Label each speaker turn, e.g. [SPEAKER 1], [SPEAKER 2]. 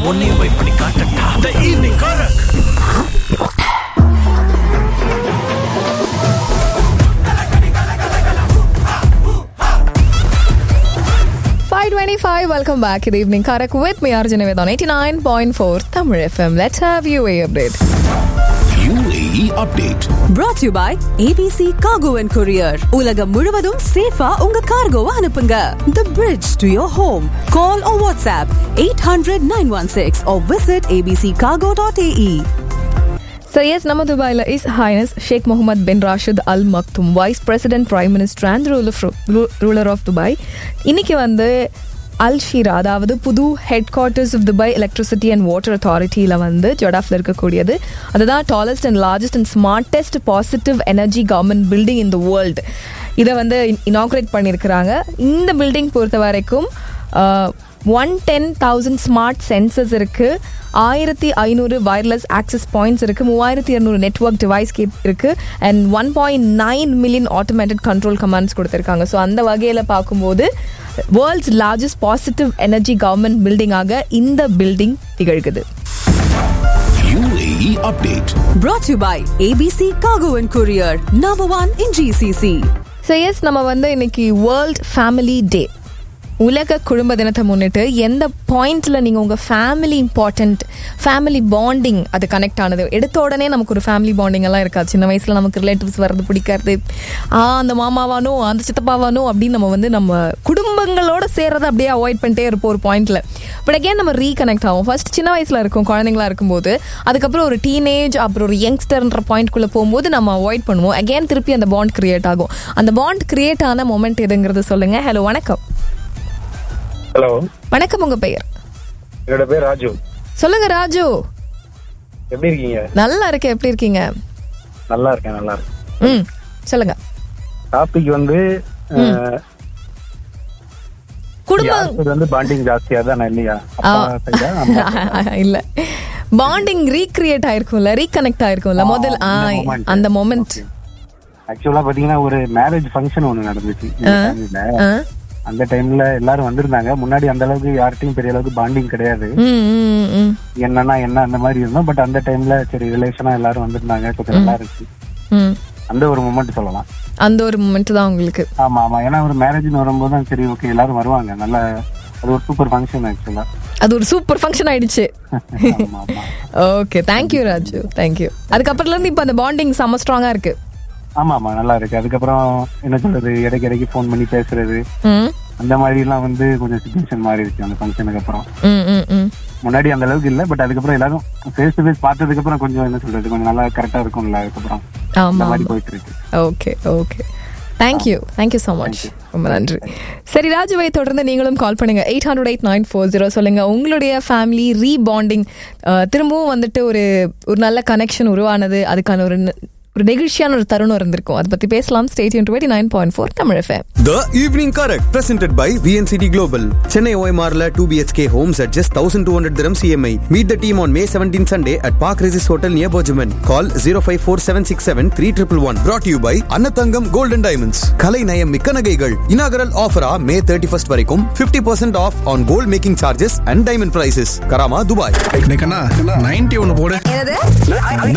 [SPEAKER 1] உன்னையும் போய் பண்ணி காட்டட்டா the evening correct
[SPEAKER 2] Five twenty-five. Welcome back. Good evening, Karak with me, Arjuna with on eighty-nine point four Tamil FM. Let's have you a update.
[SPEAKER 1] UAE update
[SPEAKER 3] brought to you by ABC Cargo and Courier. உலகம் முழுவதும் சேஃபா உங்க கார்கோவை அனுப்புங்க. The bridge to your home. Call or WhatsApp 800-916 or visit abccargo.ae.
[SPEAKER 2] So yes, நம்ம துபாயில் his highness Sheikh Mohammed bin Rashid Al Maktoum vice president prime minister and ruler of Dubai இன்னைக்கு வந்து Al Shera அதாவது புது headquarters of Dubai electricity and water அத்தாரிட்டியில் வந்து ஜொடாஃபில் இருக்கக்கூடியது அதுதான் tallest and largest and smartest positive energy government building in the world இதை வந்து இனாக்ரேட் பண்ணியிருக்கிறாங்க இந்த பில்டிங் பொறுத்த வரைக்கும் one ten thousand smart sensors இருக்கு ஆயிரத்தி ஐநூறு வயர்லெஸ் ஆக்சஸ் பாயிண்ட்ஸ் இருக்கு மூவாயிரத்தி இரநூறு நெட்ஒர்க் டிவைஸ் இருக்கு and one point nine million automated control commands கொடுத்துருக்காங்க ஸோ அந்த வகையில் பார்க்கும்போது world's largest positive energy government பில்டிங்காக இந்த பில்டிங் திகழ்குது
[SPEAKER 1] UAE update
[SPEAKER 3] Brought to you by ABC Cargo and Courier. Number one in GCC.
[SPEAKER 2] So yes நம்ம வந்து இன்னைக்கு வேர்ல்ட் ஃபேமிலி டே உலக குடும்ப தினத்தை முன்னிட்டு எந்த பாயிண்ட்ல நீங்க உங்க ஃபேமிலி இம்பார்ட்டன்ட் ஃபேமிலி பாண்டிங் அது கனெக்ட் ஆனது எடுத்த உடனே நமக்கு ஒரு ஃபேமிலி பாண்டிங் எல்லாம் இருக்கா சின்ன வயசுல நமக்கு ரிலேட்டிவ்ஸ் வர்றது பிடிக்காது ஆ அந்த மாமாவானோ அந்த சித்தப்பாவானோ அப்படின்னு நம்ம வந்து நம்ம குடும்பங்களோட சேர்றதை அப்படியே அவாய்ட் பண்ணிட்டே இருப்போம் ஒரு பாயிண்ட்ல பட் அகேன் நம்ம ரீகனெக்ட் ஆகும் ஃபர்ஸ்ட் சின்ன வயசுல இருக்கும் குழந்தைங்களா இருக்கும்போது அதுக்கப்புறம் ஒரு டீனேஜ் அப்புறம் ஒரு யங்ஸ்டர்ன்ற பாயிண்ட்குள்ள போகும்போது நம்ம அவாய்ட் பண்ணுவோம் அகேன் திருப்பி அந்த பாண்ட் கிரியேட் ஆகும் அந்த பாண்ட் கிரியேட் ஆன மொமெண்ட் எதுங்கிறது சொல்லுங்க ஹலோ வணக்கம்
[SPEAKER 4] ஹலோ
[SPEAKER 2] வணக்கம் உங்க பெயர்
[SPEAKER 4] என்னோட பேர் ராஜு
[SPEAKER 2] சொல்லுங்க ராஜு
[SPEAKER 4] எப்படி இருக்கீங்க
[SPEAKER 2] நல்லா இருக்கேன் எப்படி இருக்கீங்க
[SPEAKER 4] நல்லா இருக்கேன் நல்லா இருக்கேன்
[SPEAKER 2] ம் சொல்லுங்க
[SPEAKER 4] டாபிக் வந்து அஹ்,
[SPEAKER 2] குடும்ப
[SPEAKER 4] யார் side வந்து பாண்டிங் ஜாஸ்தியா தான் இல்லையா அப்பா side ஆ, அம்மா side ஆ?
[SPEAKER 2] இல்ல பாண்டிங் ரீக்ரியேட் ஆயிருக்கும்ல ரீகனெக்ட் ஆயிருக்கும்ல முதல் ஆ,
[SPEAKER 4] அந்த moment.
[SPEAKER 2] அந்த மொமெண்ட்
[SPEAKER 4] Okay. ஆக்சுவலா பாத்தீங்கன்னா ஒரு மேரேஜ் ஃபங்க்ஷன் ஒண்ணு நடந்துச்சு எங்க family ல. அந்த டைம்ல எல்லாரும் வந்திருந்தாங்க முன்னாடி அந்த அளவுக்கு யார்கிட்டயும் பெரிய அளவுக்கு பாண்டிங் கிடையாது என்னன்னா என்ன அந்த மாதிரி இருந்தோம் பட் அந்த டைம்ல சரி ரிலேஷனா எல்லாரும் வந்திருந்தாங்க கொஞ்சம் நல்லா இருந்துச்சு அந்த ஒரு மூமெண்ட் சொல்லலாம்
[SPEAKER 2] அந்த ஒரு மொமெண்ட் தான் உங்களுக்கு
[SPEAKER 4] ஆமா ஆமா ஏன்னா ஒரு மேரேஜ்னு வரும்போது தான் சரி ஓகே எல்லாரும் வருவாங்க நல்ல அது ஒரு சூப்பர் ஃபங்க்ஷன் ஆக்சுவலா
[SPEAKER 2] அது ஒரு சூப்பர் ஃபங்க்ஷன் ஆயிடுச்சு
[SPEAKER 4] ஆமா ஆமா
[SPEAKER 2] ஓகே தேங்க்யூ ராஜு தேங்க்யூ அதுக்கப்புறம்ல இருந்து இப்போ அந்த பாண்டிங் செம்ம ஸ்ட்ராங்கா இருக்கு
[SPEAKER 4] ஆமா ஆமா நல்லா இருக்கு அதுக்கப்புறம் என்ன சொல்றது இடைக்கு இடைக்கு ஃபோன் பண்ணி பேசுறது
[SPEAKER 2] ம்
[SPEAKER 4] அந்த மாதிரி எல்லாம் வந்து கொஞ்சம் சுச்சுவேஷன் மாறிடுச்சு அந்த ஃபங்க்ஷனுக்கு அப்புறம்
[SPEAKER 2] ம் ம் ம்
[SPEAKER 4] முன்னாடி அந்த அளவுக்கு இல்ல பட் அதுக்கப்புறம் எல்லாரும் ஃபேஸ் டு ஃபேஸ் பார்த்ததுக்கு அப்புறம் கொஞ்சம் என்ன சொல்றது கொஞ்சம் நல்லா கரெக்டா இருக்கும்ல அதுக்கப்புறம் அந்த
[SPEAKER 2] ஆமா
[SPEAKER 4] மாதிரி போயிட்டு இருக்கு
[SPEAKER 2] okay okay thank you thank you so much ரொம்ப நன்றி சரி ராஜுவை தொடர்ந்து நீங்களும் கால் பண்ணுங்க eight hundred eight nine four zero சொல்லுங்க உங்களுடைய ஃபேமிலி ரீபாண்டிங் திரும்பவும் வந்துட்டு ஒரு ஒரு நல்ல கனெக்ஷன் உருவானது அதுக்கான ஒரு ந- ஒரு நெகிழ்ச்சியான ஒரு தருணம் இருந்திருக்கும் அதை பத்தி பேசலாம் state twenty nine point four Tamil FM
[SPEAKER 5] The Evening Correct, presented by VNCT Global. Chennai OMRல 2 BHK homes at just 1200 dirhams EMI. Meet the team on May 17 Sunday at Park Regis Hotel near Bojuman. Call 054-767-3111. Brought to you by Annathangam Golden Diamonds. Kalai Nayam Mikka Nagaigal. Inaugural offer ஆ May 31st வரைக்கும் 50% off on gold making charges and diamond prices. Karama, Dubai.
[SPEAKER 1] Ninety ஒன்னு போடு
[SPEAKER 3] என்னது